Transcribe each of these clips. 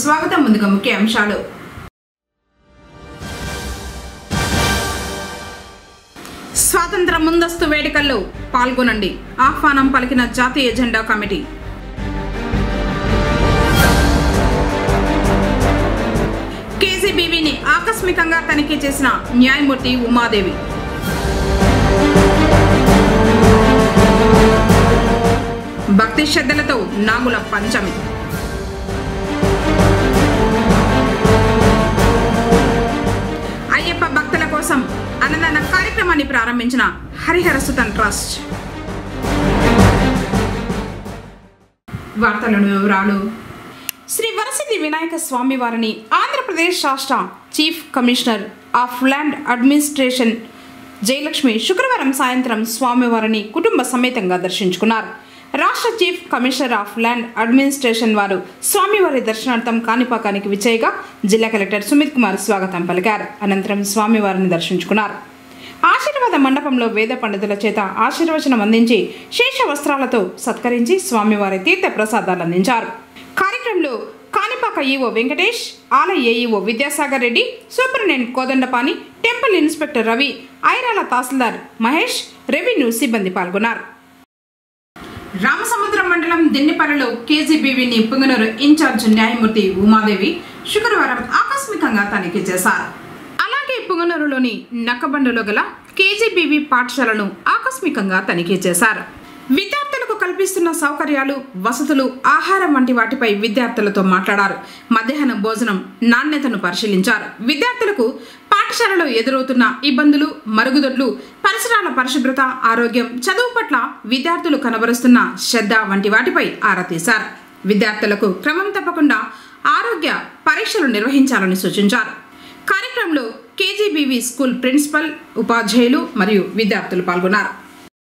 స్వాగతం ముందుగా ముఖ్య అంశాలు స్వాతంత్ర ముందస్తు వేడుకల్లో పాల్గొనండి ఆహ్వానం పలికిన జాతీయ జెండా కమిటీ కేజీబీవీని ఆకస్మికంగా తనిఖీ చేసిన న్యాయమూర్తి ఉమాదేవి భక్తి శ్రద్ధలతో నాగుల పంచమి అయ్యప్ప భక్తుల కోసం అన్నదాన కార్యక్రమాన్ని ప్రారంభించిన హరిహర సుతన్ ట్రస్ట్ వార్తలను వివరాలు శ్రీ వరసిద్ధి వినాయక స్వామి వారిని ఆంధ్రప్రదేశ్ రాష్ట్ర chief commissioner of land administration Jayalakshmi శుక్రవారం సాయంత్రం స్వామివారిని కుటుంబ సమేతంగా దర్శించుకున్నారు రాష్ట్ర chief commissioner of land administration వారు స్వామివారి దర్శనార్థం కాణిపాకానికి విచ్చేయగా జిల్లా కలెక్టర్ సుమిత్ కుమార్ స్వాగతం పలికారు అనంతరం స్వామివారిని దర్శించుకున్నారు ఆశీర్వాద మండపంలో వేద పండితుల చేత ఆశీర్వచనం అందించి శేష వస్త్రాలతో సత్కరించి స్వామివారి తీర్థ ప్రసాదాలు అందించారు కార్యక్రమంలో కాణిపాక ఈవో వెంకటేష్ ఆలయ AEO Vidyasagar Reddy superintendent Kodandapani temple inspector Ravi Irala tahsildar Mahesh revenue సిబ్బంది పాల్గొన్నారు రామసముద్రం మండలం దిన్నిపల్లిలో కేజీబీవీని పుంగనూరు ఇన్ఛార్జ్ న్యాయమూర్తి ఉమాదేవి శుక్రవారం ఆకస్మికంగా తనిఖీ చేశారు అలాగే పుంగనూరులోని నక్కబండలో గల కేజీబీవీ పాఠశాలను ఆకస్మికంగా తనిఖీ చేశారు విద్యార్థులకు కల్పిస్తున్న సౌకర్యాలు వసతులు ఆహారం వంటి వాటిపై విద్యార్థులతో మాట్లాడారు మధ్యాహ్నం భోజనం నాణ్యతను పరిశీలించారు విద్యార్థులకు పాఠశాలలో ఎదురవుతున్న ఇబ్బందులు మరుగుదొడ్లు పరిసరాల పరిశుభ్రత ఆరోగ్యం చదువు పట్ల విద్యార్థులు కనబరుస్తున్న శ్రద్ధ వంటి వాటిపై ఆరా తీశారు విద్యార్థులకు క్రమం తప్పకుండా ఆరోగ్య పరీక్షలు నిర్వహించాలని సూచించారు కార్యక్రమంలో కేజీబీవీ స్కూల్ ప్రిన్సిపల్ ఉపాధ్యాయులు మరియు విద్యార్థులు పాల్గొన్నారు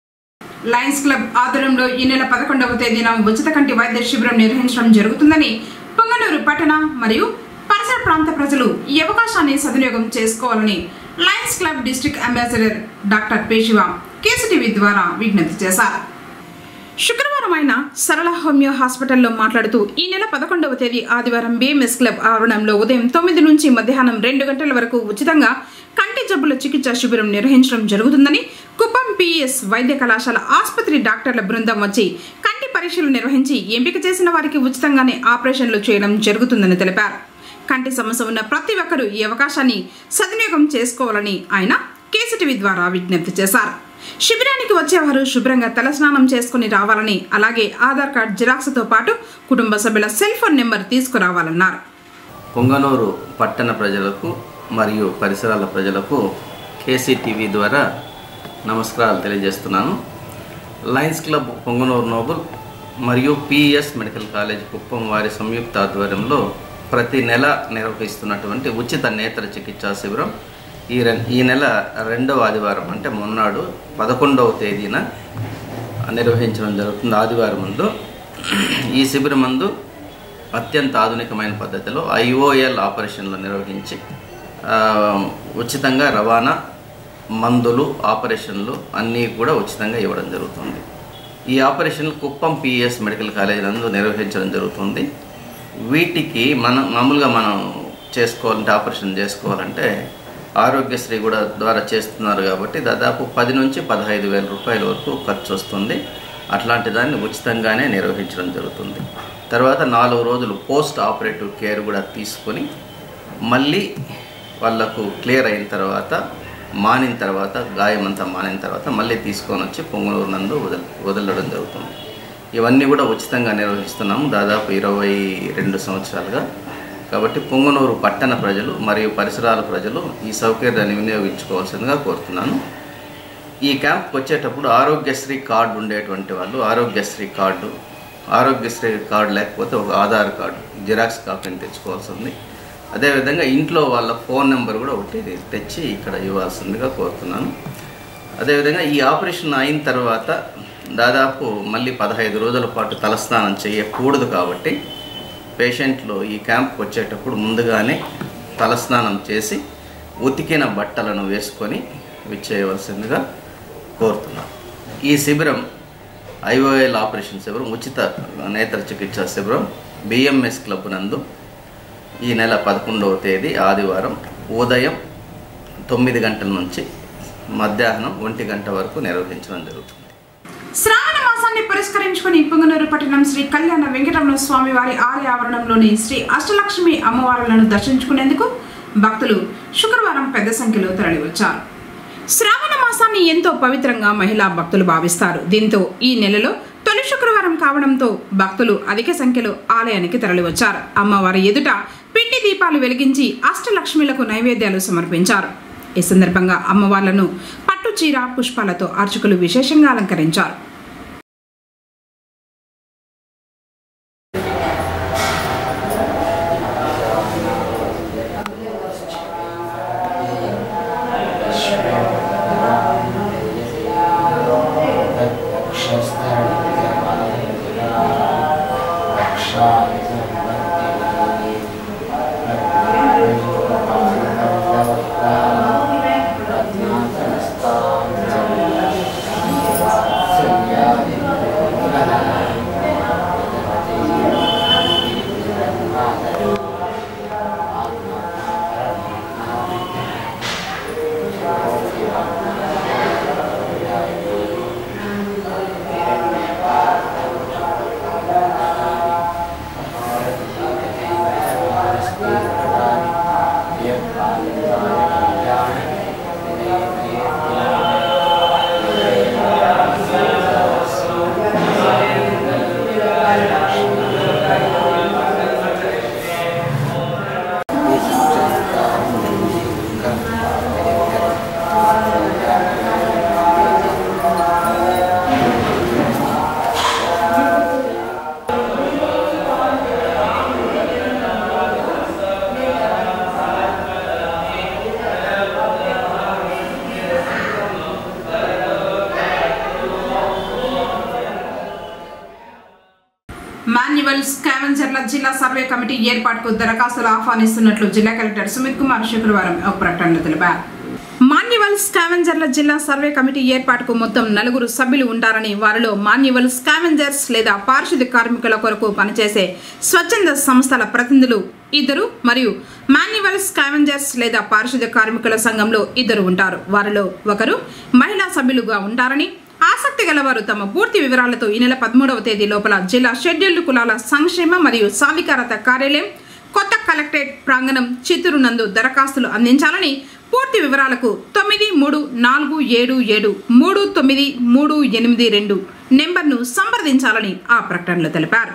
లయన్స్ క్లబ్ ఆధ్వర్యంలో ఈ నెల పదకొండవ తేదీన ఉచిత కంటి వైద్య శిబిరం నిర్వహించడం జరుగుతుందని పొంగనూరు పట్టణ మరియు పరిసర ప్రాంత ప్రజలు ఈ అవకాశాన్ని సద్వినియోగం చేసుకోవాలని lions club district ambassador doctor Peshiva KCTV ద్వారా విజ్ఞప్తి చేశారు శుక్రవారం ఆయన సరళ హోమియో హాస్పిటల్లో మాట్లాడుతూ ఈ నెల పదకొండవ తేదీ ఆదివారం బిఎంఎస్ క్లబ్ ఆవరణంలో ఉదయం తొమ్మిది నుంచి మధ్యాహ్నం రెండు గంటల వరకు ఉచితంగా కంటి జబ్బుల చికిత్స శిబిరం నిర్వహించడం జరుగుతుందని కుప్పం పిఎస్ వైద్య కళాశాల ఆసుపత్రి డాక్టర్ల బృందం వచ్చి కంటి పరీక్షలు నిర్వహించి ఎంపిక చేసిన వారికి ఉచితంగానే ఆపరేషన్లు చేయడం జరుగుతుందని తెలిపారు కంటి సమస్య ఉన్న ప్రతి ఒక్కరూ ఈ అవకాశాన్ని సద్వినియోగం చేసుకోవాలని ఆయన కేసీటీవీ ద్వారా విజ్ఞప్తి చేశారు శిబిరానికి వచ్చేవారు శుభ్రంగా తలస్నానం చేసుకుని రావాలని అలాగే ఆధార్ కార్డ్ జిరాక్స్తో పాటు కుటుంబ సభ్యుల సెల్ ఫోన్ నెంబర్ తీసుకురావాలన్నారు పొంగనూరు పట్టణ ప్రజలకు మరియు పరిసరాల ప్రజలకు కేసీటీవీ ద్వారా నమస్కారాలు తెలియజేస్తున్నాను లయన్స్ క్లబ్ పొంగనూరు నోబుల్ మరియు పిఎస్ మెడికల్ కాలేజ్ కుప్పం వారి సంయుక్త ఆధ్వర్యంలో ప్రతి నెల నిర్వహిస్తున్నటువంటి ఉచిత నేత్ర చికిత్సా శిబిరం ఈ రె ఈ నెల రెండవ ఆదివారం అంటే మొన్నాడు పదకొండవ తేదీన నిర్వహించడం జరుగుతుంది ఆదివారం ముందు ఈ శిబిరం మందు అత్యంత ఆధునికమైన పద్ధతిలో ఐఓఎల్ ఆపరేషన్లు నిర్వహించి ఆ, ఉచితంగా రవాణా మందులు ఆపరేషన్లు అన్నీ కూడా ఉచితంగా ఇవ్వడం జరుగుతుంది ఈ ఆపరేషన్లు కుప్పం పిఎస్ మెడికల్ కాలేజ్ నందు నిర్వహించడం జరుగుతుంది వీటికి మనం మామూలుగా మనం చేసుకోవాలంటే ఆపరేషన్ చేసుకోవాలంటే ఆరోగ్యశ్రీ కూడా ద్వారా చేస్తున్నారు కాబట్టి దాదాపు పది నుంచి పదహైదు వేల రూపాయల వరకు ఖర్చు వస్తుంది అట్లాంటి దాన్ని ఉచితంగానే నిర్వహించడం జరుగుతుంది తర్వాత నాలుగు రోజులు పోస్ట్ ఆపరేటివ్ కేర్ కూడా తీసుకొని మళ్ళీ వాళ్ళకు క్లియర్ అయిన తర్వాత మానిన తర్వాత గాయం అంతా మానిన తర్వాత మళ్ళీ తీసుకొని వచ్చి పొంగనూరు నందు వదల వదలడం జరుగుతుంది ఇవన్నీ కూడా ఉచితంగా నిర్వహిస్తున్నాము దాదాపు ఇరవై రెండు సంవత్సరాలుగా కాబట్టి పొంగనూరు పట్టణ ప్రజలు మరియు పరిసరాల ప్రజలు ఈ సౌకర్యాన్ని వినియోగించుకోవాల్సిందిగా కోరుతున్నాను ఈ క్యాంప్కి వచ్చేటప్పుడు ఆరోగ్యశ్రీ కార్డు ఉండేటువంటి వాళ్ళు ఆరోగ్యశ్రీ కార్డు ఆరోగ్యశ్రీ కార్డు లేకపోతే ఒక ఆధార్ కార్డు జిరాక్స్ కాపీని తెచ్చుకోవాల్సి ఉంది అదేవిధంగా ఇంట్లో వాళ్ళ ఫోన్ నెంబర్ కూడా ఒకటి తెచ్చి ఇక్కడ ఇవ్వాల్సిందిగా కోరుతున్నాను అదేవిధంగా ఈ ఆపరేషన్ అయిన తర్వాత దాదాపు మళ్ళీ పదహైదు రోజుల పాటు తలస్నానం చేయకూడదు కాబట్టి పేషెంట్లు ఈ క్యాంప్కి వచ్చేటప్పుడు ముందుగానే తలస్నానం చేసి ఉతికిన బట్టలను వేసుకొని విచ్చేయవలసిందిగా కోరుతున్నాం ఈ శిబిరం ఐఓఎల్ ఆపరేషన్ శిబిరం ఉచిత నేత్ర చికిత్సా శిబిరం బిఎంఎస్ క్లబ్ నందు ఈ నెల పదకొండవ తేదీ ఆదివారం ఉదయం తొమ్మిది గంటల నుంచి మధ్యాహ్నం ఒంటి గంట వరకు నిర్వహించడం జరుగుతుంది శ్రావణ మాసాన్ని పురస్కరించుకుని పుంగనూరు పట్టణం శ్రీ కళ్యాణ వెంకటరమణ స్వామి వారి ఆలయ ఆవరణంలోని శ్రీ అష్టలక్ష్మి అమ్మవారులను దర్శించుకునేందుకు భక్తులు శుక్రవారం పెద్ద సంఖ్యలో తరలివచ్చారు శ్రావణ మాసాన్ని ఎంతో పవిత్రంగా మహిళా భక్తులు భావిస్తారు దీంతో ఈ నెలలో తొలి శుక్రవారం కావడంతో భక్తులు అధిక సంఖ్యలో ఆలయానికి తరలివచ్చారు అమ్మవారి ఎదుట పిండి దీపాలు వెలిగించి అష్టలక్ష్మిలకు నైవేద్యాలు సమర్పించారు ఈ సందర్భంగా అమ్మవార్లను పట్టు చీర పుష్పాలతో అర్చకులు విశేషంగా అలంకరించారు మాన్యువల్ స్కావెంజర్ల జిల్లా సర్వే కమిటీ ఏర్పాటుకు దరఖాస్తులు ఆహ్వానిస్తున్నట్లు జిల్లా కలెక్టర్ సుమిత్ కుమార్ శుక్రవారం ఒక ప్రకటనలో తెలిపారు మాన్యువల్ స్కావెంజర్ల జిల్లా సర్వే కమిటీ ఏర్పాటుకు మొత్తం నలుగురు సభ్యులు ఉంటారని వారిలో మాన్యువల్ స్కావెంజర్స్ లేదా పారిశుద్ధ్య కార్మికుల కొరకు పనిచేసే స్వచ్ఛంద సంస్థల ప్రతినిధులు ఇద్దరు మరియు మాన్యువల్ స్కావెంజర్స్ లేదా పారిశుద్ధ్య కార్మికుల సంఘంలో ఇద్దరు ఉంటారు వారిలో ఒకరు మహిళా సభ్యులుగా ఉంటారని ఆసక్తి గలవారు తమ పూర్తి వివరాలతో ఈ నెల పదమూడవ తేదీ లోపల జిల్లా షెడ్యూల్డ్ కులాల సంక్షేమ మరియు సాధికారత కార్యాలయం కొత్త కలెక్టరేట్ ప్రాంగణం చిత్తూరు నందు దరఖాస్తులు అందించాలని పూర్తి వివరాలకు తొమ్మిది మూడు నాలుగు ఏడు ఏడు మూడు తొమ్మిది మూడు ఎనిమిది రెండు నెంబర్ను సంప్రదించాలని ఆ ప్రకటనలో తెలిపారు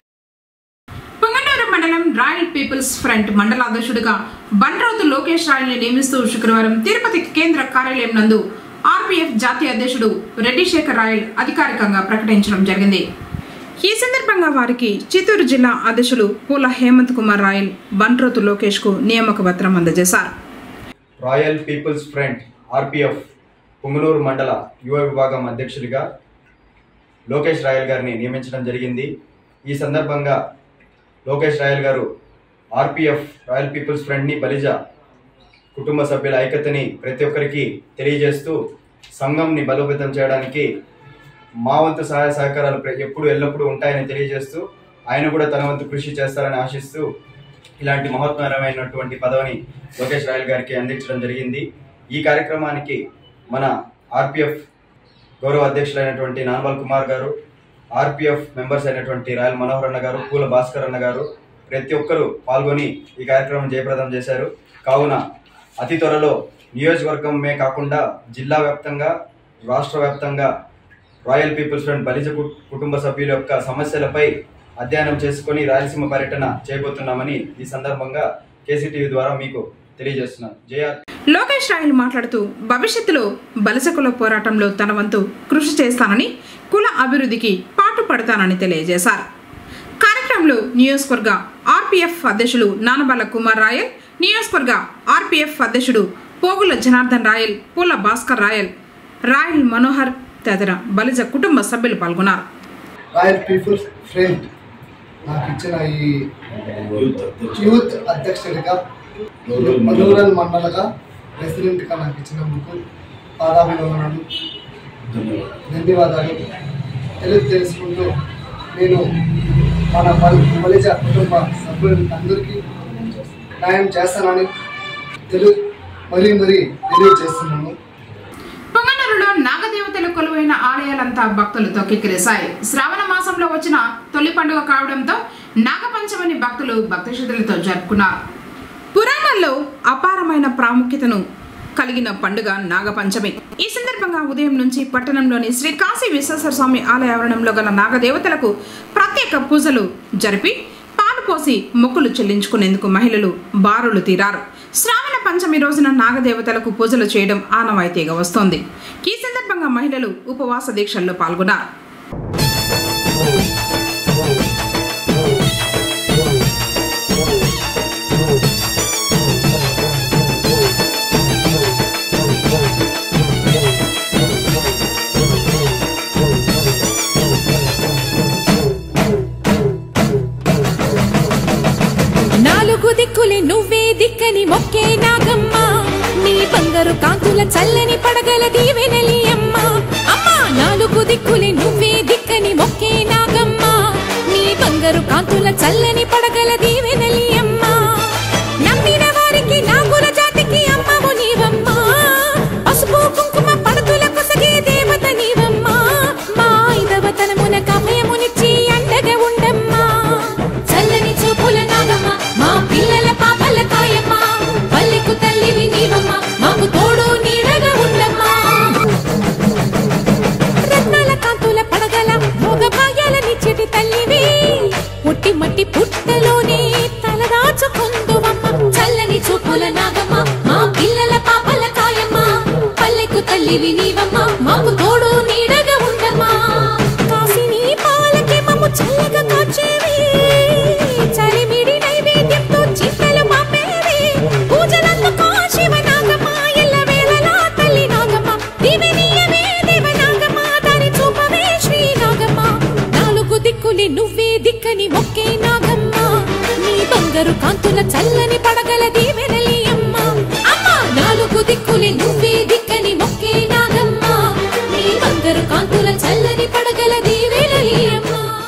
పొంగనూరు మండలం రాయల్ పీపుల్స్ ఫ్రంట్ మండలాధ్యక్షుడిగా బండ్రోతు లోకేష్ రాయల్ని నియమిస్తూ శుక్రవారం తిరుపతి కేంద్ర కార్యాలయం నందు ఆర్పీఎఫ్ జాతీయ అధ్యక్షుడు రెడ్డి శేఖర్ రాయల్ అధికారికంగా ప్రకటించడం జరిగింది ఈ సందర్భంగా వారికి చిత్తూరు జిల్లా అధ్యక్షులు పూల హేమంత్ కుమార్ రాయల్ బండ్రోతు లోకేష్ కు నియామక పత్రం అందజేశారు royal people's front RPF Punganur మండల యువ విభాగం అధ్యక్షుడిగా లోకేష్ రాయల్ గారిని నియమించడం జరిగింది ఈ సందర్భంగా లోకేష్ రాయల్ గారు ఆర్పిఎఫ్ రాయల్ పీపుల్స్ ఫ్రంట్ని బలిజ కుటుంబ సభ్యుల ఐక్యతని ప్రతి ఒక్కరికి తెలియజేస్తూ సంఘంని బలోపేతం చేయడానికి మా వంతు సహాయ సహకారాలు ప్ర- ఎప్పుడు ఎల్లప్పుడూ ఉంటాయని తెలియజేస్తూ ఆయన కూడా తన వంతు కృషి చేస్తారని ఆశిస్తూ ఇలాంటి మహోత్తరమైనటువంటి పదవిని లోకేష్ రాయల్ గారికి అందించడం జరిగింది ఈ కార్యక్రమానికి మన ఆర్పిఎఫ్ గౌరవ అధ్యక్షులైనటువంటి నానబల్ కుమార్ గారు ఆర్పిఎఫ్ మెంబర్స్ అయినటువంటి రాయల్ మనోహర్ అన్న గారు పూల భాస్కర్ అన్న గారు ప్రతి ఒక్కరూ పాల్గొని ఈ కార్యక్రమం జయప్రదం చేశారు కావున అతి త్వరలో నియోజకవర్గమే కాకుండా జిల్లా వ్యాప్తంగా రాష్ట్ర వ్యాప్తంగా రాయల్ పీపుల్స్ ఫ్రంట్ బలిజ కు- కుటుంబ సభ్యుల యొక్క సమస్యలపై అధ్యయనం చేసుకొని రాయలసీమ పర్యటన చేయబోతున్నామని ఈ సందర్భంగా కేసీటీవీ ద్వారా మీకు తెలియజేస్తున్నాను జేఆర్ లోకేష్ రాయల్ మాట్లాడుతూ భవిష్యత్తులో బలస కుల పోరాటంలో తన వంతు కృషి చేస్తానని కుల అభివృద్ధికి పాటు పడతానని తెలియజేశారు కార్యక్రమంలో నియోజకవర్గ ఆర్పీఎఫ్ అధ్యక్షులు నానబాల కుమార్ రాయల్ నియోజకవర్గ ఆర్పీఎఫ్ అధ్యక్షుడు పోగుల జనార్దన్ రాయల్ పూల భాస్కర్ రాయల్ రాయల్ మనోహర్ తదితర బలిజ కుటుంబ సభ్యులు పాల్గొన్నారు రాయల్ పీపుల్స్ ఫ్రంట్ నాకు ఇచ్చిన ఈ యూత్ అధ్యక్షుడిగా రూరల్ మండలగా ప్రెసిడెంట్గా నాకు ఇచ్చినందుకు పాదాభివందనాలు ధన్యవాదాలు తెలుగు తెలుసుకుంటూ నేను మన బలి బలిజ కుటుంబ సభ్యులందరికీ న్యాయం చేస్తానని తెలు మరీ మరీ తెలియజేస్తున్నాను పొంగనూరులో నాగదేవతలు కొలువైన ఆలయాలంతా భక్తులతో కిక్కిరిశాయి శ్రావణ మాసంలో వచ్చిన తొలి పండుగ కావడంతో నాగపంచమిని భక్తులు భక్తి శ్రద్ధలతో జరుపుకున్నారు పురాణాల్లో అపారమైన ప్రాముఖ్యతను కలిగిన పండుగ నాగపంచమి ఈ సందర్భంగా ఉదయం నుంచి పట్టణంలోని శ్రీ కాశీ విశ్వేశ్వర స్వామి ఆలయ ఆవరణంలో గల నాగదేవతలకు ప్రత్యేక పూజలు జరిపి పాలు పోసి మొక్కులు చెల్లించుకునేందుకు మహిళలు బారులు తీరారు శ్రావణ పంచమి రోజున నాగదేవతలకు పూజలు చేయడం ఆనవాయితీగా వస్తోంది ఈ సందర్భంగా మహిళలు ఉపవాస దీక్షల్లో పాల్గొన్నారు నాలుగు దిక్కులే నువ్వే దిక్కని మొక్కే నాగమ్మ నీ బంగారు కాంతుల చల్లని పడగల దీవెనలి అమ్మ అమ్మా నాలుగు దిక్కులే నువ్వే దిక్కని మొక్కే నాగమ్మ నీ బంగారు కాంతుల చల్లని పడగల దీవెనలి అమ్మ నమ్మిన వారికి నాగుల జాతికి అమ్మవు నీవమ్మా పసుపు కుంకుమ పడతుల కొసగే దేవత నీవమ్మా మా ఐదవతనమున కభయమునిచ్చి అండగా ఉండమ్మా చల్లని చూపుల నాగమ్మ మా పిల్లల పాపల కాయమ్మ పల్లెకు తల్లివి నీవమ్మ మాకు తోడు నీడగా ఉండమ్మా రత్నాల కాంతుల పడగల భోగ భాగ్యాలనిచ్చేటి తల్లివి పుట్టి మట్టి పుట్టలోనే తలదాచుకుందువమ్మ చల్లని చూపుల నాగమ్మ మా పిల్లల పాపల కాయమ్మ పల్లెకు తల్లివి నీవమ్మ మాకు తోడు నీడగా ఉండమ్మా కాసిని పాలకి మమ్ము చల్లగా కాచేవి చలిమిడి నైవేద్యంతో చింతలు మాపేవి పూజలందుకో శివ నాగమ్మ ఎల్ల వేళలా తల్లి నాగమ్మ దివెనీయవే దేవ నాగమ్మ దారి చూపవే శ్రీ నాగమ్మ నాలుగు దిక్కులి నువ్వే దిక్కని మొక్కే నాగమ్మ నీ బంగారు కాంతుల చల్లని పడగల దీవెనలి అమ్మ అమ్మ నాలుగు దిక్కులి నువ్వే దిక్కని మొక్కే నాగమ్మ నీ బంగారు కాంతుల చల్లని పడగల దీవెనలి అమ్మ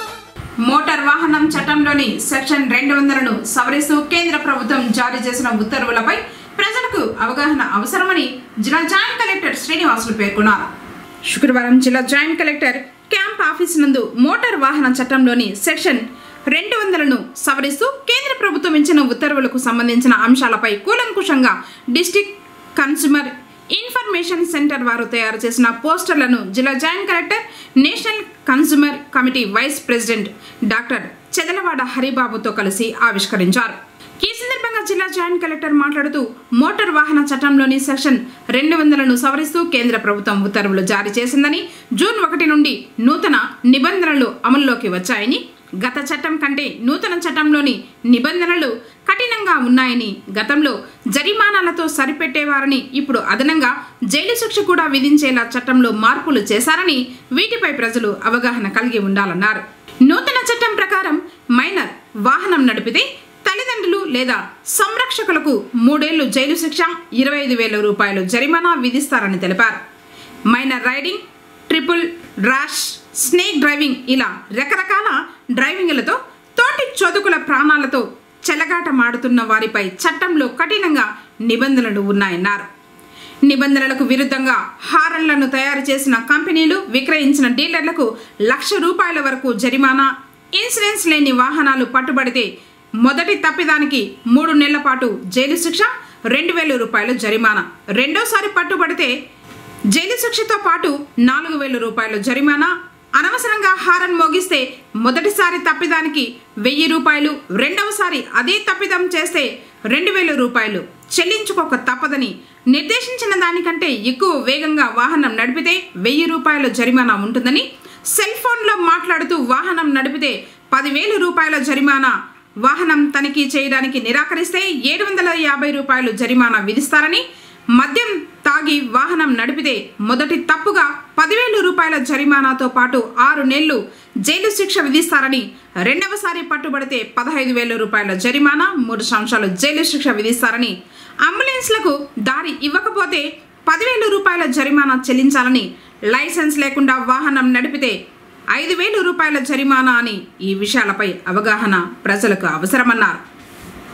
మోటార్ వాహనం చట్టంలోని సెక్షన్ రెండు వందలను సవరిస్తూ కేంద్ర ప్రభుత్వం జారీ చేసిన ఉత్తర్వులపై ప్రజలకు అవగాహన అవసరమని జిల్లా జాయింట్ కలెక్టర్ శ్రీనివాసులు పేర్కొన్నారు శుక్రవారం జిల్లా జాయింట్ కలెక్టర్ క్యాంప్ ఆఫీస్ నందు మోటార్ వాహన చట్టంలోని సెక్షన్ రెండు వందలను సవరిస్తూ కేంద్ర ప్రభుత్వం ఇచ్చిన ఉత్తర్వులకు సంబంధించిన అంశాలపై కూలంకుషంగా డిస్టిక్ కన్స్యూమర్ ఇన్ఫర్మేషన్ సెంటర్ వారు తయారు చేసిన పోస్టర్లను జిల్లా joint collector national consumer committee vice president doctor Chedalavada హరిబాబుతో కలిసి ఆవిష్కరించారు ఈ సందర్భంగా జిల్లా జాయింట్ కలెక్టర్ మాట్లాడుతూ మోటార్ వాహన చట్టంలోని సెక్షన్ రెండు వందలను సవరిస్తూ కేంద్ర ప్రభుత్వం ఉత్తర్వులు జారీ చేసిందని జూన్ ఒకటి నుండి నూతన నిబంధనలు అమల్లోకి వచ్చాయని గత చట్టం కంటే నూతన చట్టంలోని నిబంధనలు కఠినంగా ఉన్నాయని గతంలో జరిమానాలతో సరిపెట్టేవారని ఇప్పుడు అదనంగా జైలు శిక్ష కూడా విధించేలా చట్టంలో మార్పులు చేశారని వీటిపై ప్రజలు అవగాహన కలిగి ఉండాలన్నారు నూతన చట్టం ప్రకారం మైనర్ వాహనం నడిపితే తల్లిదండ్రులు లేదా సంరక్షకులకు మూడేళ్లు జైలు శిక్ష ఇరవై ఐదు వేల రూపాయలు జరిమానా విధిస్తారని తెలిపారు minor riding triple rash snake driving ఇలా రకరకాల డ్రైవింగ్లతో తోటి చదుకుల ప్రాణాలతో చెలగాట మాడుతున్న వారిపై చట్టంలో కఠినంగా నిబంధనలు ఉన్నాయన్నారు నిబంధనలకు విరుద్ధంగా హారన్లను తయారు చేసిన కంపెనీలు విక్రయించిన డీలర్లకు లక్ష రూపాయల వరకు జరిమానా ఇన్సూరెన్స్ లేని వాహనాలు పట్టుబడితే మొదటి తప్పిదానికి మూడు నెలల పాటు జైలు శిక్ష రెండు వేల రూపాయలు జరిమానా రెండోసారి పట్టుబడితే జైలు శిక్షతో పాటు నాలుగు వేల రూపాయలు జరిమానా అనవసరంగా హారన్ మోగిస్తే మొదటిసారి తప్పిదానికి వెయ్యి రూపాయలు రెండవసారి అదే తప్పిదం చేస్తే రెండు వేల రూపాయలు చెల్లించుకోక తప్పదని నిర్దేశించిన దానికంటే ఎక్కువ వేగంగా వాహనం నడిపితే వెయ్యి రూపాయల జరిమానా ఉంటుందని సెల్ ఫోన్లో మాట్లాడుతూ వాహనం నడిపితే పదివేల రూపాయల జరిమానా వాహనం తనిఖీ చేయడానికి నిరాకరిస్తే ఏడు వందల యాభై రూపాయలు జరిమానా విధిస్తారని మద్యం తాగి వాహనం నడిపితే మొదటి తప్పుగా పదివేల రూపాయల జరిమానాతో పాటు ఆరు నెలలు జైలు శిక్ష విధిస్తారని రెండవసారి పట్టుబడితే పదహైదు వేల రూపాయల జరిమానా మూడు సంవత్సరాలు జైలు శిక్ష విధిస్తారని అంబులెన్స్లకు దారి ఇవ్వకపోతే పదివేల రూపాయల జరిమానా చెల్లించాలని లైసెన్స్ లేకుండా వాహనం నడిపితే ఐదు వేల రూపాయల జరిమానా అని ఈ విషయాలపై అవగాహన ప్రజలకు అవసరమన్నారు ఇప్పుడు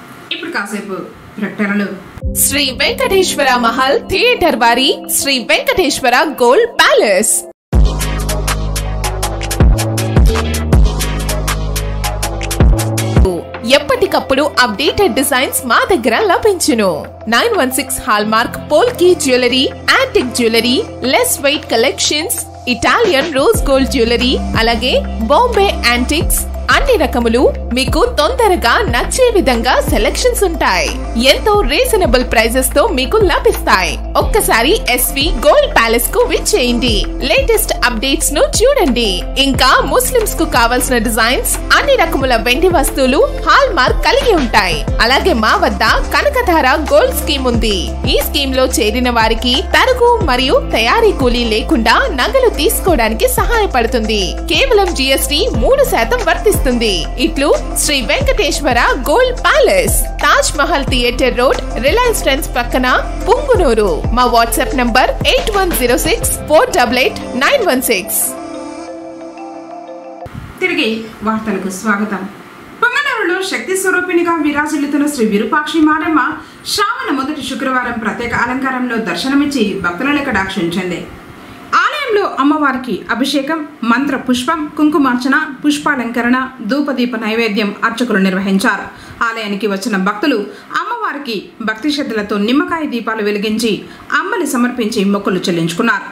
ఇప్పుడు కాసేపు ప్రకటనలు శ్రీ వెంకటేశ్వర మహల్ థియేటర్ వారి శ్రీ వెంకటేశ్వర గోల్డ్ ప్యాలెస్ ఎప్పటికప్పుడు అప్డేటెడ్ డిజైన్స్ మా దగ్గర లభించును nine one six hallmark polki jewellery antique jewellery less weight collections Italian rose gold jewellery అలాగే బాంబే యాంటిక్స్ అన్ని రకములు మీకు తొందరగా నచ్చే విధంగా సెలెక్షన్స్ ఉంటాయి ఎంతో రీజనబుల్ ప్రైజెస్ తో మీకు లభిస్తాయి ఒక్కసారి ఎస్వి గోల్డ్ ప్యాలెస్ కు విచ్చేయండి లేటెస్ట్ అప్డేట్స్ ను చూడండి ఇంకా ముస్లిమ్స్ కు కావలసిన డిజైన్స్ అన్ని రకముల వెండి వస్తువులు హాల్ మార్క్ కలిగి ఉంటాయి అలాగే మా వద్ద కనకధార గోల్డ్ స్కీమ్ ఉంది ఈ స్కీమ్ లో చేరిన వారికి తరుగు మరియు తయారీ కూలీ లేకుండా నగలు తీసుకోవడానికి సహాయపడుతుంది కేవలం జిఎస్టి మూడు శాతం వర్తిస్తుంది ఇట్లు Sri Venkateswara gold palace Taj Mahal theatre road Reliance Trends పక్కన పుంగునూరు మా WhatsApp number eight one zero six four double eight nine one six తిరిగి వార్తలకు స్వాగతం పొంగనూరులో శక్తి స్వరూపిణిగా విరాజిల్లుతున్న శ్రీ విరూపాక్షి మారమ్మ శ్రావణ మొదటి శుక్రవారం ప్రత్యేక అలంకారంలో దర్శనమిచ్చి భక్తులను కటాక్షించింది ఆలయంలో అమ్మవారికి అభిషేకం మంత్ర పుష్పం కుంకుమార్చన పుష్పాలంకరణ ధూపదీప నైవేద్యం అర్చకులు నిర్వహించారు ఆలయానికి వచ్చిన భక్తులు అమ్మవారికి భక్తి శ్రద్ధలతో నిమ్మకాయ దీపాలు వెలిగించి అమ్మని సమర్పించి మొక్కులు చెల్లించుకున్నారు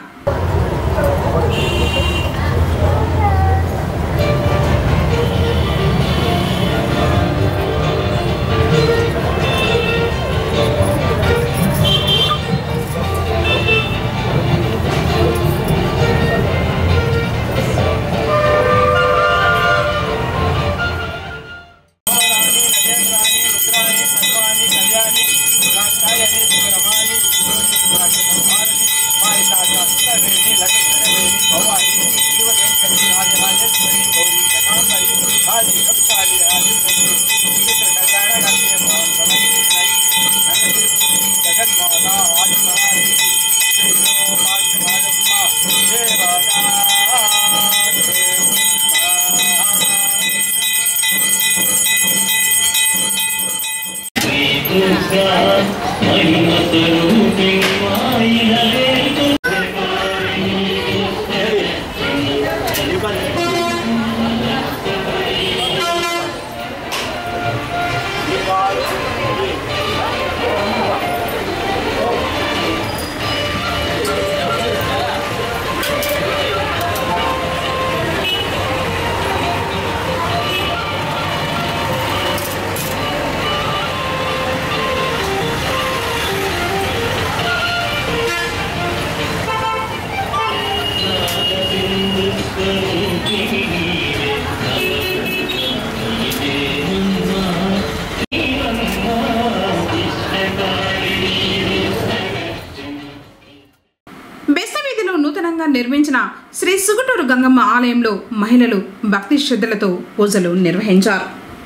బెస్తవీధిలో నూతనంగా నిర్మించిన శ్రీ సుగుటూరు గంగమ్మ ఆలయంలో మహిళలు భక్తి శ్రద్ధలతో పూజలు నిర్వహించారు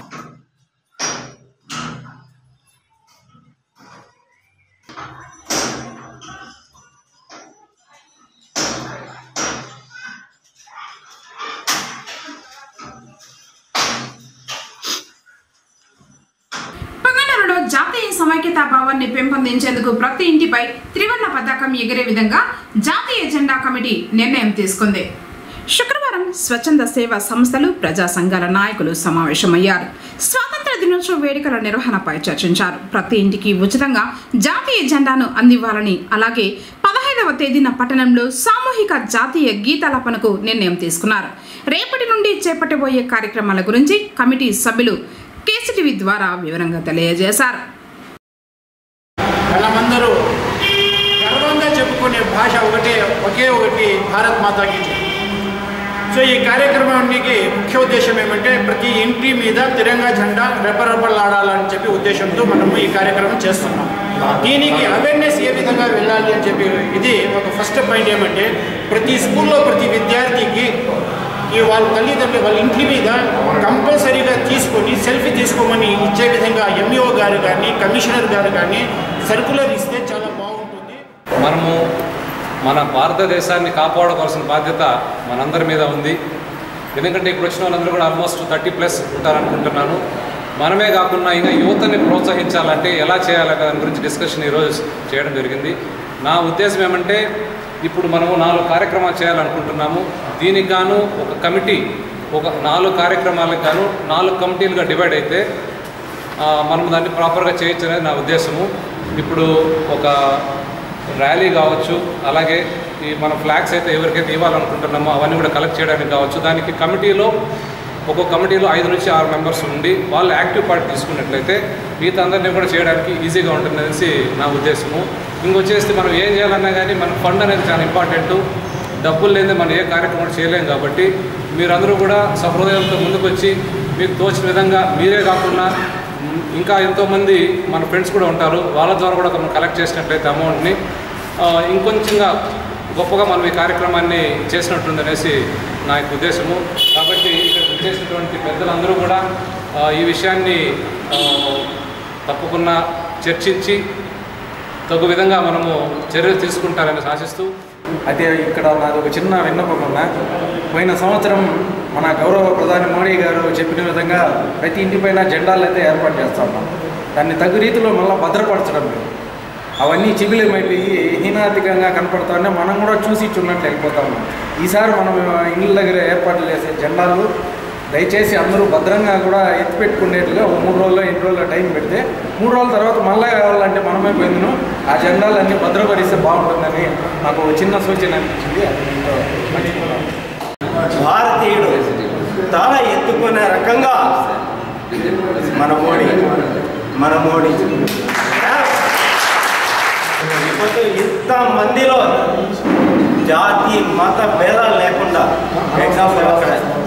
పొంగనూరులో జాతీయ సమైక్యతా భావాన్ని పెంపొందించేందుకు ప్రతి ఇంటిపై త్రివర్ణ పతాకం ఎగిరే విధంగా జాతీయ జెండా కమిటీ నిర్ణయం తీసుకుంది శుక్రవారం స్వచ్ఛంద సేవా సంస్థలు ప్రజా సంఘాల నాయకులు సమావేశమయ్యారు స్వాతంత్ర దినోత్సవ వేడుకల నిర్వహణపై చర్చించారు ప్రతి ఇంటికి ఉచితంగా జాతీయ జెండాను అందివ్వాలని అలాగే పదహైదవ తేదీన పట్టణంలో సామూహిక జాతీయ గీతాలాపనకు నిర్ణయం తీసుకున్నారు రేపటి నుండి చేపట్టబోయే కార్యక్రమాల గురించి కమిటీ సభ్యులు కేసీటీవీ ద్వారా వివరంగా తెలియజేశారు వాళ్ళందరూ గర్వంగా చెప్పుకునే భాష ఒకటే ఒకే ఒకటి భారత్ మాతాకి జై. సో ఈ కార్యక్రమానికి ముఖ్య ఉద్దేశం ఏమంటే ప్రతి ఇంటి మీద తిరంగా జెండా రెపరెపలాడాలని చెప్పి ఉద్దేశంతో మనము ఈ కార్యక్రమం చేస్తున్నాం దీనికి అవేర్నెస్ ఏ విధంగా వెళ్ళాలి అని చెప్పి ఇది ఒక ఫస్ట్ పాయింట్ ఏమంటే ప్రతి స్కూల్లో ప్రతి విద్యార్థికి ఈ వాళ్ళ తల్లిదండ్రులు వాళ్ళ ఇంటి మీద కంపల్సరీగా తీసుకొని సెల్ఫీ తీసుకోమని ఇచ్చే విధంగా ఎంఈఓ గారు కానీ కమిషనర్ గారు కానీ సర్కులర్ ఇస్తే చాలా బాగుంటుంది మనము మన భారతదేశాన్ని కాపాడుకోవాల్సిన బాధ్యత మనందరి మీద ఉంది ఎందుకంటే ఇప్పుడు వచ్చిన వాళ్ళందరూ కూడా ఆల్మోస్ట్ థర్టీ ప్లస్ ఉంటారనుకుంటున్నాను మనమే కాకుండా ఇంకా యువతని ప్రోత్సహించాలంటే ఎలా చేయాలి దాని గురించి డిస్కషన్ ఈరోజు చేయడం జరిగింది నా ఉద్దేశం ఏమంటే ఇప్పుడు మనము నాలుగు కార్యక్రమాలు చేయాలనుకుంటున్నాము దీనికి గాను ఒక కమిటీ ఒక నాలుగు కార్యక్రమాలకు గాను నాలుగు కమిటీలుగా డివైడ్ అయితే ఆ, మనం దాన్ని ప్రాపర్గా చేయొచ్చు అనేది నా ఉద్దేశము ఇప్పుడు ఒక ర్యాలీ కావచ్చు అలాగే ఈ మన ఫ్లాగ్స్ అయితే ఎవరికైతే ఇవ్వాలనుకుంటున్నామో అవన్నీ కూడా కలెక్ట్ చేయడానికి కావచ్చు దానికి కమిటీలో ఒక్కొక్క కమిటీలో ఐదు నుంచి ఆరు మెంబర్స్ ఉండి వాళ్ళు యాక్టివ్ పార్ట్ తీసుకున్నట్లయితే మిగతా అందరినీ కూడా చేయడానికి ఈజీగా ఉంటుంది అనేసి నా ఉద్దేశము ఇంకొచ్చేసి మనం ఏం చేయాలన్నా కానీ మన ఫండ్ అనేది చాలా ఇంపార్టెంట్ డబ్బులు లేదే మనం ఏ కార్యక్రమం కూడా చేయలేం కాబట్టి మీరందరూ కూడా సహృదయంతో ముందుకు వచ్చి మీకు తోచిన విధంగా మీరే కాకుండా మ్, ఇంకా ఎంతోమంది మన ఫ్రెండ్స్ కూడా ఉంటారు వాళ్ళ ద్వారా కూడా మనం కలెక్ట్ చేసినట్లయితే అమౌంట్ని ఆ, ఇంకొంచెంగా గొప్పగా మనం ఈ కార్యక్రమాన్ని చేసినట్టుంది అనేసి నా యొక్క ఉద్దేశము కాబట్టి ఇక్కడ చేసినటువంటి పెద్దలందరూ కూడా ఆ, ఈ విషయాన్ని ఆ, తప్పకుండా చర్చించి తగు విధంగా మనము చర్యలు తీసుకుంటారని ఆశిస్తూ అయితే ఇక్కడ నాది ఒక చిన్న విన్నపం ఉన్నా పోయిన సంవత్సరం మన గౌరవ ప్రధాని మోడీ గారు చెప్పిన విధంగా ప్రతి ఇంటిపైన జెండాలు అయితే ఏర్పాటు చేస్తా ఉన్నాం దాన్ని తగు రీతిలో మళ్ళీ భద్రపరచడం లేదు అవన్నీ చిబిలమైపోయి హీనాతికంగా కనపడతా ఉన్నాయి మనం కూడా చూసి చున్నట్లు వెళ్ళిపోతా ఉన్నాం ఈసారి మనం ఇళ్ళ దగ్గర ఏర్పాట్లు చేసే జెండాలు దయచేసి అందరూ భద్రంగా కూడా ఎత్తిపెట్టుకునేట్టుగా ఒక మూడు రోజుల్లో ఎన్ని రోజుల్లో టైం పెడితే మూడు రోజుల తర్వాత మళ్ళీ కావాలంటే మనమే పోయిందును ఆ జెండాలన్నీ భద్రపరిస్తే బాగుంటుందని నాకు ఒక చిన్న సూచన అనిపించింది అది మీతో పంచుకున్నాను భారతీయుడు తల ఎత్తుకునే రకంగా మన మోడీ మన మోడీ ఇప్పుడు ఇంత మందిలో జాతి మత భేదాలు లేకుండా ఎగ్జాంపుల్ అక్కడ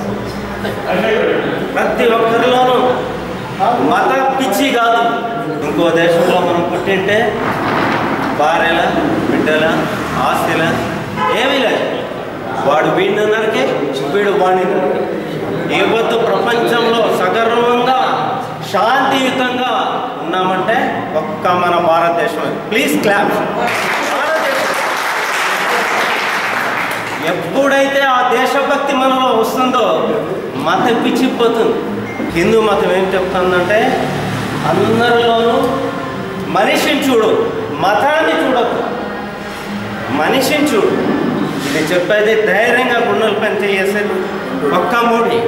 ప్రతి ఒక్కరిలోనూ మత పిచ్చి కాదు ఇంకో దేశంలో మనం పుట్టింటే భార్యల బిడ్డల ఆస్తిల ఏమీ లేదు వాడు వీడిని నరికే వీడు వాడిని నరికే ఈ పొద్దు ప్రపంచంలో సగర్వంగా శాంతియుతంగా ఉన్నామంటే ఒక్క మన భారతదేశం ప్లీజ్ క్లాప్ ఎప్పుడైతే ఆ దేశభక్తి మనలో వస్తుందో మతం పిచ్చిపోతుంది హిందూ మతం ఏం చెప్తుందంటే అందరిలోనూ మనిషిని చూడు మతాన్ని చూడకు మనిషిని చూడు ఇది చెప్పేది ధైర్యంగా గుండెలు పని చేసేది ఒక్క మోడీ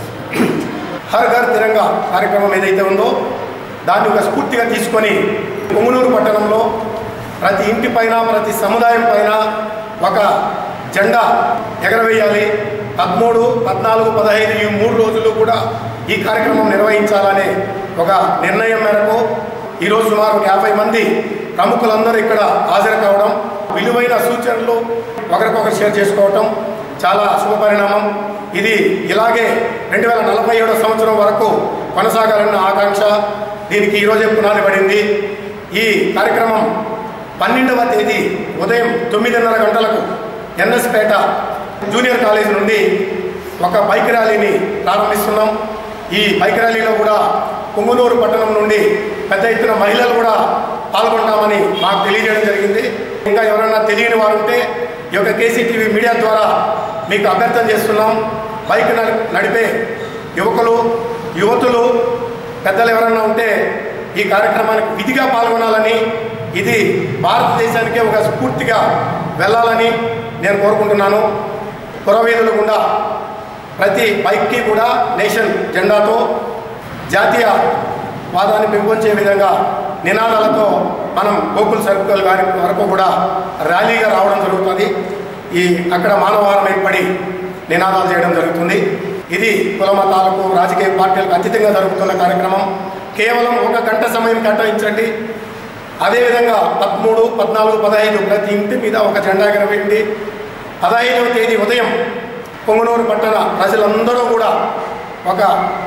హర్ ఘర్ తిరంగా కార్యక్రమం ఏదైతే ఉందో దాన్ని ఒక స్ఫూర్తిగా తీసుకొని పొంగునూరు పట్టణంలో ప్రతి ఇంటి పైన ప్రతి సముదాయం పైన ఒక జెండా ఎగరవేయాలి పదమూడు పద్నాలుగు పదహైదు ఈ మూడు రోజులు కూడా ఈ కార్యక్రమం నిర్వహించాలనే ఒక నిర్ణయం మేరకు ఈరోజు సుమారు ఒక యాభై మంది ప్రముఖులందరూ ఇక్కడ హాజరు కావడం విలువైన సూచనలు ఒకరికొకరు షేర్ చేసుకోవటం చాలా శుభపరిణామం ఇది ఇలాగే రెండు వేల నలభై ఏడో సంవత్సరం వరకు కొనసాగాలన్న ఆకాంక్ష దీనికి ఈరోజే పునాది పడింది ఈ కార్యక్రమం పన్నెండవ తేదీ ఉదయం తొమ్మిదిన్నర గంటలకు ఎన్ఎస్పేట జూనియర్ కాలేజ్ నుండి ఒక బైక్ ర్యాలీని ప్రారంభిస్తున్నాం ఈ బైక్ ర్యాలీలో కూడా పొంగునూరు పట్టణం నుండి పెద్ద ఎత్తున మహిళలు కూడా పాల్గొంటామని మాకు తెలియజేయడం జరిగింది ఇంకా ఎవరైనా తెలియని వారు ఉంటే ఈ యొక్క కేసీటీవీ మీడియా ద్వారా మీకు అభ్యర్థన చేస్తున్నాం బైక్ నడి- నడిపే యువకులు యువతులు పెద్దలు ఎవరైనా ఉంటే ఈ కార్యక్రమానికి విధిగా పాల్గొనాలని ఇది భారతదేశానికే ఒక స్ఫూర్తిగా వెళ్ళాలని నేను కోరుకుంటున్నాను పురవీధులు గుండా ప్రతి బైక్కి కూడా నేషన్ జెండాతో జాతీయ వాదాన్ని పెంపొంచే విధంగా నినాదాలతో మనం గోకుల్ సర్కిల్ గారి వరకు కూడా ర్యాలీగా రావడం జరుగుతుంది ఈ అక్కడ మానవహారం ఏర్పడి నినాదాలు చేయడం జరుగుతుంది ఇది కుల మతాలకు రాజకీయ పార్టీలకు అతీతంగా జరుగుతున్న కార్యక్రమం కేవలం ఒక గంట సమయం కేటాయించండి అదేవిధంగా పదమూడు పద్నాలుగు పదహైదు ప్రతి ఇంటి మీద ఒక జెండా ఎగరవేయండి పదహైదవ తేదీ ఉదయం పొంగనూరు పట్టణ ప్రజలందరూ కూడా ఒక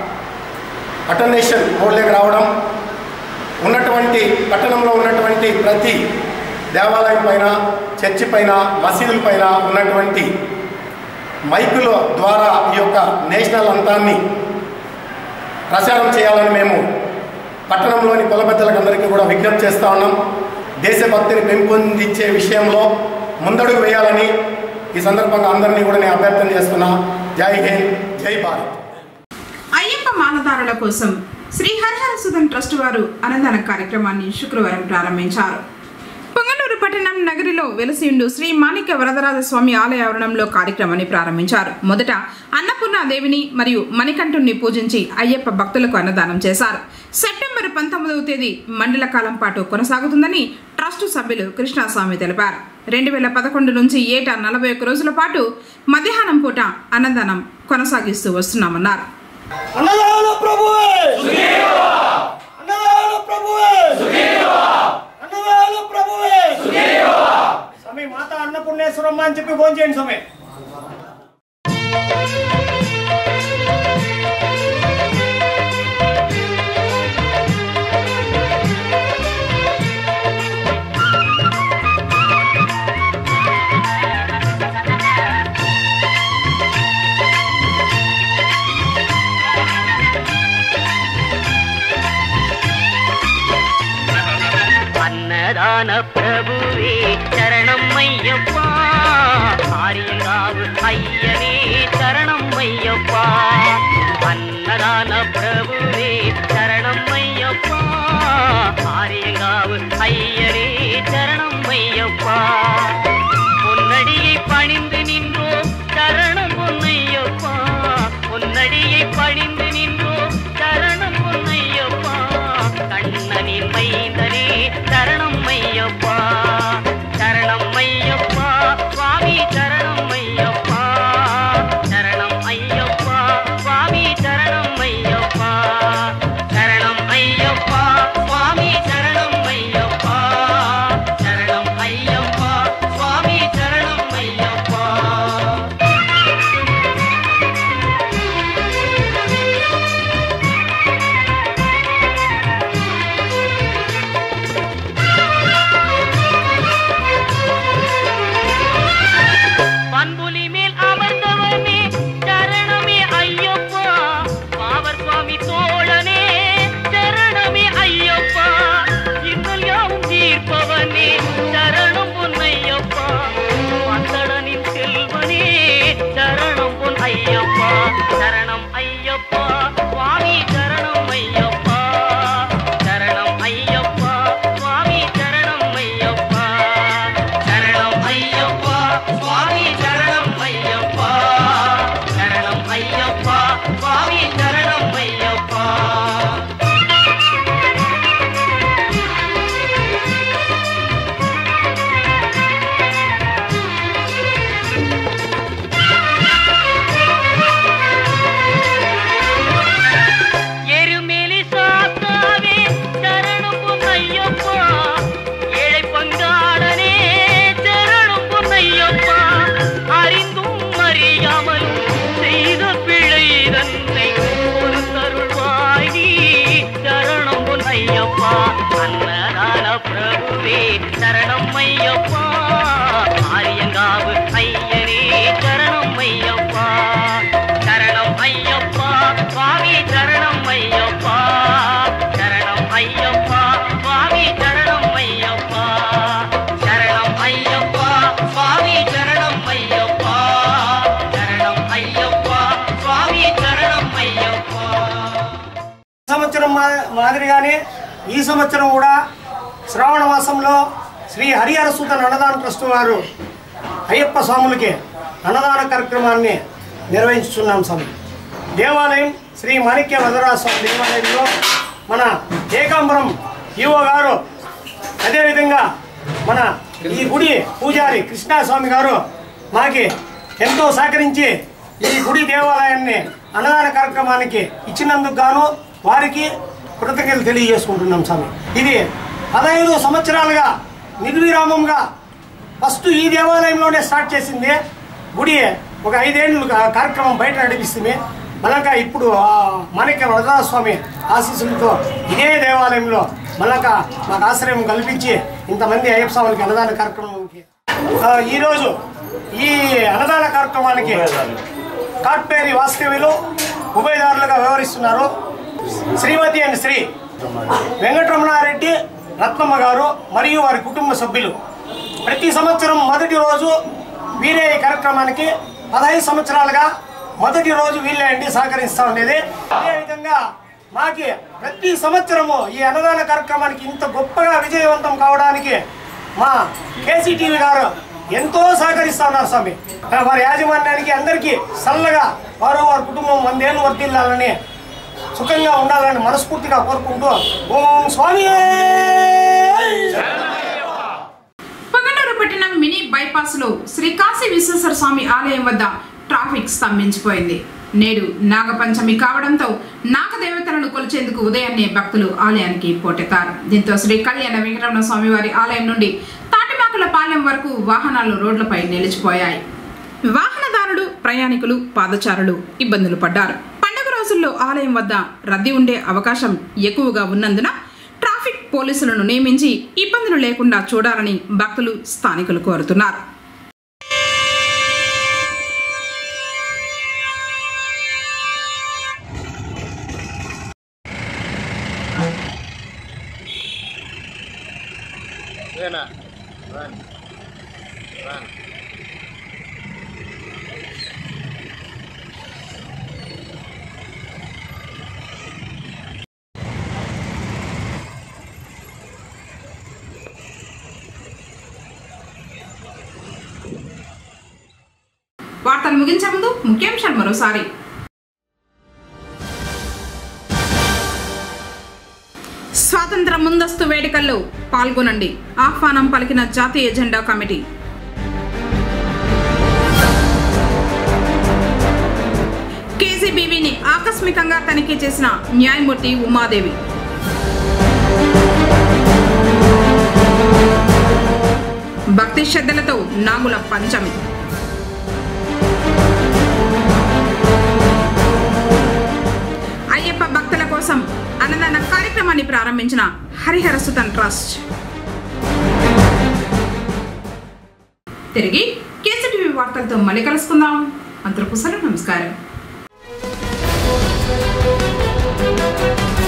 అటెండేషన్ బోర్డులోకి రావడం ఉన్నటువంటి పట్టణంలో ఉన్నటువంటి ప్రతి దేవాలయం పైన చర్చి పైన మసీదుల పైన ఉన్నటువంటి మైకుల ద్వారా ఈ యొక్క నేషనల్ అంతాన్ని ప్రచారం చేయాలని మేము పట్టణంలోని కుల పెద్దలకు అందరికీ కూడా విజ్ఞప్తి చేస్తా ఉన్నాం దేశభక్తిని పెంపొందించే విషయంలో ముందడుగు వేయాలని ఈ సందర్భంగా అందరినీ కూడా నేను అభ్యర్థన చేస్తున్నా జై హింద్ జై భారత్ అయ్యప్ప మాలదారుల కోసం శ్రీ హరిహర సుధన్ ట్రస్ట్ వారు అన్నదాన కార్యక్రమాన్ని శుక్రవారం ప్రారంభించారు పొంగనూరు పట్టణం నగరిలో వెలసిండు శ్రీ మాణిక్య వరదరాజ స్వామి ఆలయ ఆవరణంలో కార్యక్రమాన్ని ప్రారంభించారు మొదట అన్నపూర్ణాదేవిని మరియు మణికంఠుణ్ణి పూజించి అయ్యప్ప భక్తులకు అన్నదానం చేశారు సెప్టెంబర్ పంతొమ్మిదవ తేదీ మండల కాలం పాటు కొనసాగుతుందని ట్రస్టు సభ్యులు కృష్ణస్వామి తెలిపారు రెండు వేల పదకొండు నుంచి ఏటా నలభై ఒక్క రోజుల పాటు మధ్యాహ్నం పూట అన్నదానం కొనసాగిస్తూ వస్తున్నామన్నారు అన్నదాన ప్రభువే అన్నదాన ప్రభువే అన్నదాన ప్రభువే స్వామి మాత అన్నపూర్ణేశ్వరమ్మ అని చెప్పి ఫోన్ చేయండి స్వామి அன்னதான பிரபுவே சரணம் ஐயப்பா ஆரியங்காவு ஐயனே சரணம் ஐயப்பா அன்னதான பிரபுவே சரணம் ஐயப்பா ஆரியங்காவு ஐயனே சரணம் ஐயப்பா பொன்னடியை பணிந்து நின்றோம் சரணம் பொன்னையப்பா பொன்னடியை பணிந்து நின்றோம் சரணம் பொன்னையப்பா கண்ணனின் மைந்தனே சரணம் ஐயப்பா சரணம் ஐயப்பா சுவாமி சரணம் ஐயப்பா சரணம் ஐயப்பா சுவாமி சரணம் ஐயப்பா சரணம் ஐயப்பா சுவாமி சரணம் ஐயப்பா சரணம் ஐயப்பா சுவாமி சரணம் ஐயப்பா பண்புலி மேல் அமர்ந்தவனே சரணமே ஐயப்பா பாவர் சுவாமி தோழனே சரணமே ஐயப்பா இன்னல் யாவும் தீர்ப்பவனே சரணம் பொன்னையப்பா பந்தடனின் செல்வனே சரணம் பொன் ஐயப்பா சரணம் ஐயப்பா சுவாமி சரணம் ஐயப்பா சரணம் ஐயப்பா சுவாமி சரணம் ஐயப்பா சரணம் ஐயப்பா சுவாமி சரணம் ஐயப்பா சரணம் ஐயப்பா சுவாமி சரணம் ஐயப்பா எருமேலி சாத்தாவே சரணம் பொன்னையப்பா ஏழை பங்காளனே சரணம் பொன்னையப்பா அறிந்தும் அறியாமலும் செய்த பிழை தன்னை ஒரு தருள்வாய் நீ சரணம் பொன்னையப்பா அன்னதான பிரபுவே சரணம் ஐயப்பா ஆரியங்காவு ஐயனே சரணம் ஐயப்பா சரணம் ஐயப்பா சுவாமி சரணம் ஐயப்பா சரணம் ஐயப்பா சுவாமி சரணம் ஐயப்பா சரணம் ஐயப்பா சுவாமி சரணம் ஐயப்பா சரணம் ஐயப்பா சுவாமி சரணம் ஐயப்பா సంవత్సరం మా- మాదిరిగానే ఈ సంవత్సరం కూడా శ్రావణ మాసంలో శ్రీ హరిహర సూతన్ అన్నదాన ట్రస్ట్ వారు అయ్యప్ప స్వాములకి అన్నదాన కార్యక్రమాన్ని నిర్వహించుతున్నాం స్వామి దేవాలయం శ్రీ మాణిక్య వదరాజ స్వామి దేవాలయంలో మన ఏకాంబరం ఈవో గారు అదేవిధంగా మన ఈ గుడి పూజారి కృష్ణస్వామి గారు మాకి ఎంతో సహకరించి ఈ గుడి దేవాలయాన్ని అన్నదాన కార్యక్రమానికి ఇచ్చినందుకు గాను వారికి కృతజ్ఞతలు తెలియజేసుకుంటున్నాం స్వామి ఇది పదహైదు సంవత్సరాలుగా నిర్విరామంగా ఫస్ట్ ఈ దేవాలయంలోనే స్టార్ట్ చేసింది గుడి ఒక ఐదేళ్ళు కా- కార్యక్రమం బయట నడిపిస్తుంది మళ్ళక ఇప్పుడు ఆ మాణిక్య వరదాస్వామి స్వామి ఆశీస్సులతో ఇదే దేవాలయంలో మళ్ళక మాకు ఆశ్రయం కల్పించి ఇంతమంది అయ్యప్ప స్వామికి అన్నదాన కార్యక్రమానికి ఆ, ఈరోజు ఈ అన్నదాన కార్యక్రమానికి కాట్పేరి వాస్తవ్యులు ఉభయదారులుగా వ్యవహరిస్తున్నారు శ్రీమతి అండ్ శ్రీ వెంకటరమణారెడ్డి రత్నమ్మ గారు మరియు వారి కుటుంబ సభ్యులు ప్రతి సంవత్సరం మొదటి రోజు వీరే ఈ కార్యక్రమానికి పదహైదు సంవత్సరాలుగా మొదటి రోజు వీళ్ళే అండి సహకరిస్తూ ఉండేది అదేవిధంగా మాకి ప్రతి సంవత్సరము ఈ అన్నదాన కార్యక్రమానికి ఇంత గొప్పగా విజయవంతం కావడానికి మా కేసీటీవీ గారు ఎంతో సహకరిస్తా ఉన్నారు స్వామి వారి యాజమాన్యానికి అందరికీ చల్లగా వారు వారి కుటుంబం వందేళ్ళు వర్తిల్లాలని సుఖంగా ఉండాలని మనస్ఫూర్తిగా కోరుకుంటూ ఓం స్వామి పొంగనూరు పట్టణం మినీ బైపాస్ లో శ్రీ కాశీ విశ్వేశ్వర స్వామి ఆలయం వద్ద ట్రాఫిక్ స్తంభించిపోయింది నేడు నాగపంచమి కావడంతో నాగదేవతలను కొలిచేందుకు ఉదయాన్నే భక్తులు ఆలయానికి పోటెత్తారు దీంతో శ్రీ కళ్యాణ వెంకటరమణ స్వామి వారి ఆలయం నుండి తాటిమాకుల పాలెం వరకు వాహనాలు రోడ్లపై నిలిచిపోయాయి వాహనదారులు ప్రయాణికులు పాదచారులు ఇబ్బందులు పడ్డారు పండుగ రోజుల్లో ఆలయం వద్ద రద్దీ ఉండే అవకాశం ఎక్కువగా ఉన్నందున ట్రాఫిక్ పోలీసులను నియమించి ఇబ్బందులు లేకుండా చూడాలని భక్తులు స్థానికులు కోరుతున్నారు వార్తలు ముగించే ముందు ముఖ్యాంశాలు మరోసారి స్వాతంత్ర ముందస్తు వేడుకల్లో పాల్గొనండి ఆహ్వానం పలికిన జాతీయ జెండా కమిటీ కేజీబీవీని ఆకస్మికంగా తనిఖీ చేసిన న్యాయమూర్తి ఉమాదేవి భక్తి శ్రద్ధలతో నాగుల పంచమి అయ్యప్ప భక్తుల కోసం అన్నదాన కార్యక్రమాన్ని ప్రారంభించిన హరిహర సుతన్ ట్రస్ట్ తిరిగి కేసీటీవీ వార్తలతో మళ్ళీ కలుసుకుందాం అంతకు సెలవు నమస్కారం